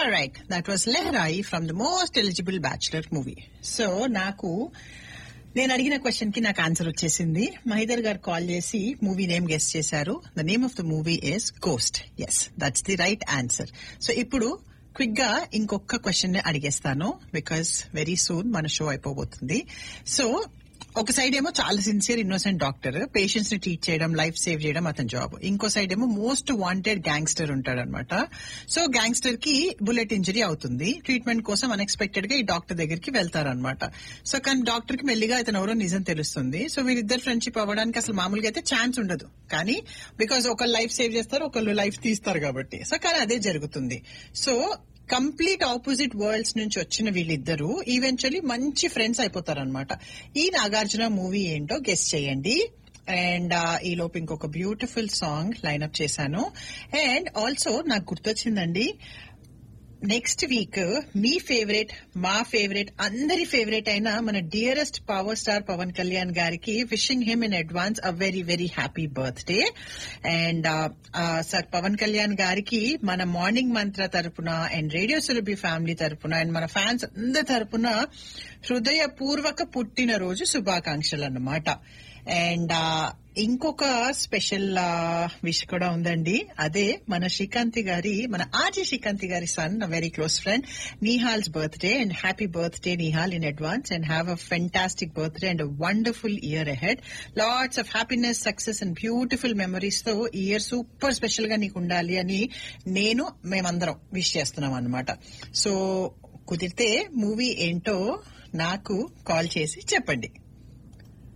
correct that was Leharaayi from the most eligible bachelor movie so నాకు నేను అడిగిన question కి నాకు ఆన్సర్ వచ్చేసింది మహిదర్ గారు కాల్ చేసి మూవీ నేమ్ గెస్ట్ చేశారు the name of the movie is Ghost yes that's the right answer so ఇప్పుడు క్విక్ గా ఇంకొక క్వశ్చన్ అడిగేస్తాను బికాస్ వెరీ సూన్ మన షో అయిపోబోతుంది సో ఒక సైడ్ ఏమో చాలా సిన్సియర్ ఇన్నోసెంట్ డాక్టర్ పేషెంట్స్ ని ట్రీట్ చేయడం లైఫ్ సేవ్ చేయడం అతని జాబ్ ఇంకో సైడ్ ఏమో మోస్ట్ వాంటెడ్ గ్యాంగ్స్టర్ ఉంటాడు అనమాట సో గ్యాంగ్స్టర్ కి బుల్లెట్ ఇంజరీ అవుతుంది ట్రీట్మెంట్ కోసం అన్ఎక్స్పెక్టెడ్ గా ఈ డాక్టర్ దగ్గరికి వెళ్తారనమాట సో కానీ డాక్టర్ కి మెల్లిగా ఇతను ఎవరో నిజం తెలుస్తుంది సో వీరిద్దరు ఫ్రెండ్షిప్ అవ్వడానికి అసలు మామూలుగా అయితే ఛాన్స్ ఉండదు కానీ బికాస్ ఒకళ్ళు లైఫ్ సేవ్ చేస్తారు ఒకళ్ళు లైఫ్ తీస్తారు కాబట్టి సో కానీ అదే జరుగుతుంది సో కంప్లీట్ ఆపోజిట్ వరల్డ్స్ నుంచి వచ్చిన వీళ్ళిద్దరూ ఈవెన్చువలీ మంచి ఫ్రెండ్స్ అయిపోతారనమాట ఈ నాగార్జున మూవీ ఏంటో గెస్ట్ చేయండి అండ్ ఈ లోపు ఇంకొక బ్యూటిఫుల్ సాంగ్ లైన్అప్ చేశాను అండ్ ఆల్సో నాకు గుర్తొచ్చిందండి నెక్స్ట్ వీక్ మీ ఫేవరెట్ మా ఫేవరెట్ అందరి ఫేవరెట్ అయిన మన dearest power star Pawan Kalyan గారికి wishing him in advance a very very happy birthday and sir Pawan Kalyan గారికి మన మార్నింగ్ మంత్ర తరపున అండ్ రేడియో సురభి ఫ్యామిలీ తరపున అండ్ మన ఫ్యాన్స్ అందరి తరపున హృదయపూర్వక పుట్టినరోజు శుభాకాంక్షలు అన్నమాట అండ్ ఇంకొక స్పెషల్ విష్ కూడా ఉందండి అదే మన శ్రీకాంతి గారి మన ఆర్జీ శ్రీకాంతి గారి son very close friend Nihal's birthday and happy birthday Nihal in advance and have a fantastic birthday and wonderful year ahead lots of happiness success and beautiful memories తో ఈ ఇయర్ సూపర్ స్పెషల్ గా నీకు ఉండాలి అని నేను మేమందరం విష్ చేస్తున్నాం అనమాట సో కుదిరితే మూవీ ఏంటో నాకు కాల్ చేసి చెప్పండి